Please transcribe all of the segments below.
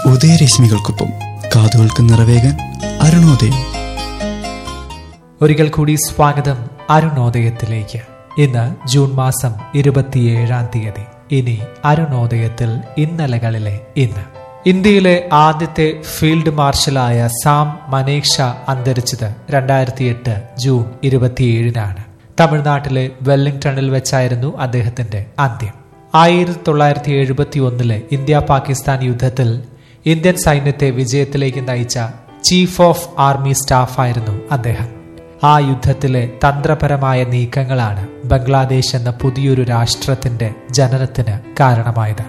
ഉദയരശ്മികൾക്കൊപ്പം കാതുകൾക്ക് നിറവേകാൻ അരുണോദയം ഒരിക്കൽ കൂടി സ്വാഗതം അരുണോദയത്തിലേക്ക് ഇന്ന് ജൂൺ മാസം ഇരുപത്തിയേഴാം തീയതി ഇനി അരുണോദയത്തിൽ ഇന്നലകളിലെ ഇന്ന് ഇന്ത്യയിലെ ആദ്യത്തെ ഫീൽഡ് മാർഷലായ സാം മനേക്ഷ അന്തരിച്ചത് രണ്ടായിരത്തി എട്ട് ജൂൺ ഇരുപത്തിയേഴിനാണ് തമിഴ്നാട്ടിലെ വെല്ലിംഗ്ടണിൽ വെച്ചായിരുന്നു അദ്ദേഹത്തിന്റെ അന്ത്യം ആയിരത്തി തൊള്ളായിരത്തി എഴുപത്തി ഒന്നിലെ ഇന്ത്യ പാകിസ്ഥാൻ യുദ്ധത്തിൽ ഇന്ത്യൻ സൈന്യത്തെ വിജയത്തിലേക്ക് നയിച്ച ചീഫ് ഓഫ് ആർമി സ്റ്റാഫായിരുന്നു അദ്ദേഹം ആ യുദ്ധത്തിലെ തന്ത്രപരമായ നീക്കങ്ങളാണ് ബംഗ്ലാദേശ് എന്ന പുതിയൊരു രാഷ്ട്രത്തിന്റെ ജനനത്തിന് കാരണമായത്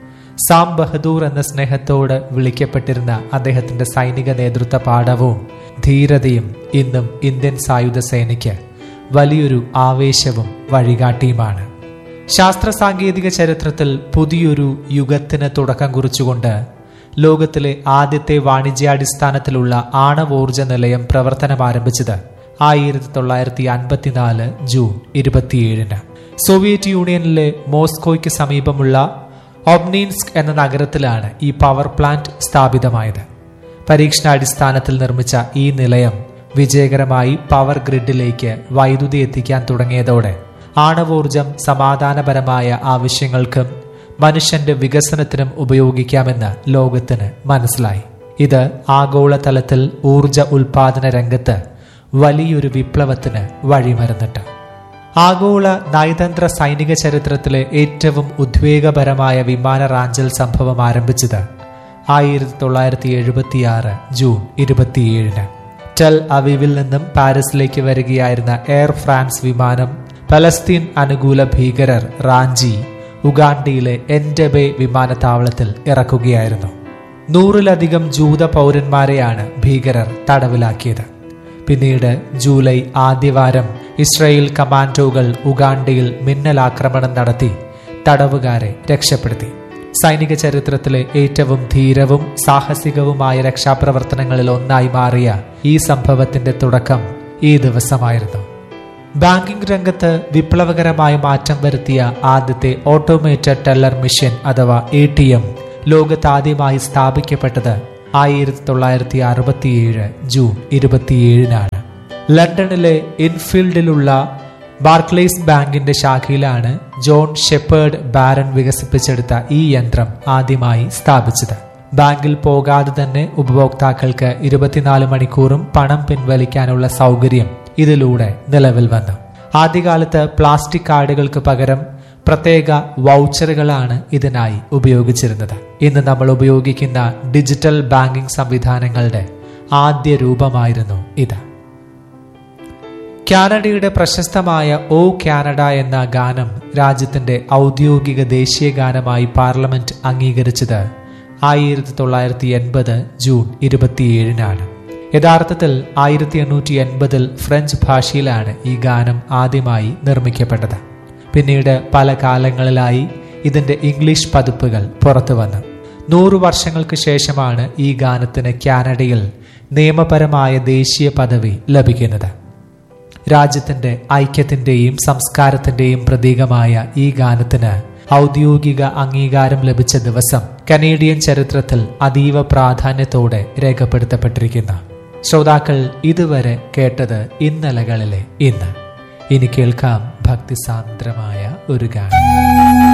സാം ബഹദൂർ എന്ന സ്നേഹത്തോട് വിളിക്കപ്പെട്ടിരുന്ന അദ്ദേഹത്തിന്റെ സൈനിക നേതൃത്വ പാഠവും ധീരതയും ഇന്നും ഇന്ത്യൻ സായുധ സേനയ്ക്ക് വലിയൊരു ആവേശവും വഴികാട്ടിയുമാണ് ശാസ്ത്ര സാങ്കേതിക ചരിത്രത്തിൽ പുതിയൊരു യുഗത്തിന് തുടക്കം കുറിച്ചുകൊണ്ട് ലോകത്തിലെ ആദ്യത്തെ വാണിജ്യാടിസ്ഥാനത്തിലുള്ള ആണവോർജ നിലയം പ്രവർത്തനം ആരംഭിച്ചത് ആയിരത്തി തൊള്ളായിരത്തി അൻപത്തിനാല് ജൂൺ ഇരുപത്തിയേഴിന് സോവിയറ്റ് യൂണിയനിലെ മോസ്കോയ്ക്ക് സമീപമുള്ള ഒബ്നീൻസ്ക് എന്ന നഗരത്തിലാണ് ഈ പവർ പ്ലാന്റ് സ്ഥാപിതമായത് പരീക്ഷണാടിസ്ഥാനത്തിൽ നിർമ്മിച്ച ഈ നിലയം വിജയകരമായി പവർ ഗ്രിഡിലേക്ക് വൈദ്യുതി എത്തിക്കാൻ തുടങ്ങിയതോടെ ആണവോർജം സമാധാനപരമായ ആവശ്യങ്ങൾക്കും മനുഷ്യന്റെ വികസനത്തിനും ഉപയോഗിക്കാമെന്ന് ലോകത്തിന് മനസ്സിലായി ഇത് ആഗോളതലത്തിൽ ഊർജ ഉൽപാദന രംഗത്ത് വലിയൊരു വിപ്ലവത്തിന് വഴിമരുന്നിട്ട് ആഗോള നയതന്ത്ര സൈനിക ചരിത്രത്തിലെ ഏറ്റവും ഉദ്വേഗപരമായ വിമാന റാഞ്ചൽ സംഭവം ആരംഭിച്ചത് ആയിരത്തി തൊള്ളായിരത്തി എഴുപത്തിയാറ് ജൂൺ ഇരുപത്തിയേഴിന് ടെൽ അവീവിൽ നിന്നും പാരീസിലേക്ക് വരികയായിരുന്ന എയർ ഫ്രാൻസ് വിമാനം പലസ്തീൻ അനുകൂല ഭീകരർ റാഞ്ചി ഉഗാണ്ടയിലെ എൻഡബെ വിമാനത്താവളത്തിൽ ഇറക്കുകയായിരുന്നു നൂറിലധികം ജൂത പൗരന്മാരെയാണ് ഭീകരർ തടവിലാക്കിയത് പിന്നീട് ജൂലൈ ആദ്യവാരം ഇസ്രായേൽ കമാൻഡോകൾ ഉഗാണ്ടയിൽ മിന്നലാക്രമണം നടത്തി തടവുകാരെ രക്ഷപ്പെടുത്തി സൈനിക ചരിത്രത്തിലെ ഏറ്റവും ധീരവും സാഹസികവുമായ രക്ഷാപ്രവർത്തനങ്ങളിൽ ഒന്നായി മാറിയ ഈ സംഭവത്തിന്റെ തുടക്കം ഈ ദിവസമായിരുന്നു ബാങ്കിംഗ് രംഗത്ത് വിപ്ലവകരമായ മാറ്റം വരുത്തിയ ആദ്യത്തെ ഓട്ടോമേറ്റഡ് ടെല്ലർ മെഷീൻ അഥവാ എ ടി എം ലോകത്താദ്യമായി സ്ഥാപിക്കപ്പെട്ടത് ആയിരത്തി തൊള്ളായിരത്തി അറുപത്തിയേഴ് ജൂൺ ഇരുപത്തിയേഴിനാണ് ലണ്ടനിലെ ഇൻഫീൽഡിലുള്ള ബാർക്ലേസ് ബാങ്കിന്റെ ശാഖയിലാണ് ജോൺ ഷെപ്പേർഡ് ബാരൻ വികസിപ്പിച്ചെടുത്ത ഈ യന്ത്രം ആദ്യമായി സ്ഥാപിച്ചത് ബാങ്കിൽ പോകാതെ തന്നെ ഉപഭോക്താക്കൾക്ക് ഇരുപത്തിനാല് മണിക്കൂറും പണം പിൻവലിക്കാനുള്ള സൗകര്യം ഇതിലൂടെ നിലവിൽ വന്നു ആദ്യകാലത്ത് പ്ലാസ്റ്റിക് കാർഡുകൾക്ക് പകരം പ്രത്യേക വൗച്ചറുകളാണ് ഇതിനായി ഉപയോഗിച്ചിരുന്നത് ഇന്ന് നമ്മൾ ഉപയോഗിക്കുന്ന ഡിജിറ്റൽ ബാങ്കിംഗ് സംവിധാനങ്ങളുടെ ആദ്യ രൂപമായിരുന്നു ഇത് കാനഡയുടെ പ്രശസ്തമായ ഓ കാനഡ എന്ന ഗാനം രാജ്യത്തിന്റെ ഔദ്യോഗിക ദേശീയ ഗാനമായി പാർലമെന്റ് അംഗീകരിച്ചത് ആയിരത്തി തൊള്ളായിരത്തി എൺപത് ജൂൺ ഇരുപത്തിയേഴിനാണ് യഥാർത്ഥത്തിൽ ആയിരത്തി എണ്ണൂറ്റി എൺപതിൽ ഫ്രഞ്ച് ഭാഷയിലാണ് ഈ ഗാനം ആദ്യമായി നിർമ്മിക്കപ്പെട്ടത് പിന്നീട് പല കാലങ്ങളിലായി ഇതിന്റെ ഇംഗ്ലീഷ് പതിപ്പുകൾ പുറത്തു വന്നു നൂറു വർഷങ്ങൾക്ക് ശേഷമാണ് ഈ ഗാനത്തിന് കാനഡയിൽ നിയമപരമായ ദേശീയ പദവി ലഭിക്കുന്നത് രാജ്യത്തിന്റെ ഐക്യത്തിന്റെയും സംസ്കാരത്തിന്റെയും പ്രതീകമായ ഈ ഗാനത്തിന് ഔദ്യോഗിക അംഗീകാരം ലഭിച്ച ദിവസം കനേഡിയൻ ചരിത്രത്തിൽ അതീവ പ്രാധാന്യത്തോടെ രേഖപ്പെടുത്തപ്പെട്ടിരിക്കുന്നു ശ്രോതാക്കൾ ഇതുവരെ കേട്ടത് ഇന്നലകളിലെ ഇന്ന് ഇനി കേൾക്കാം ഭക്തിസാന്ദ്രമായ ഒരു ഗാനം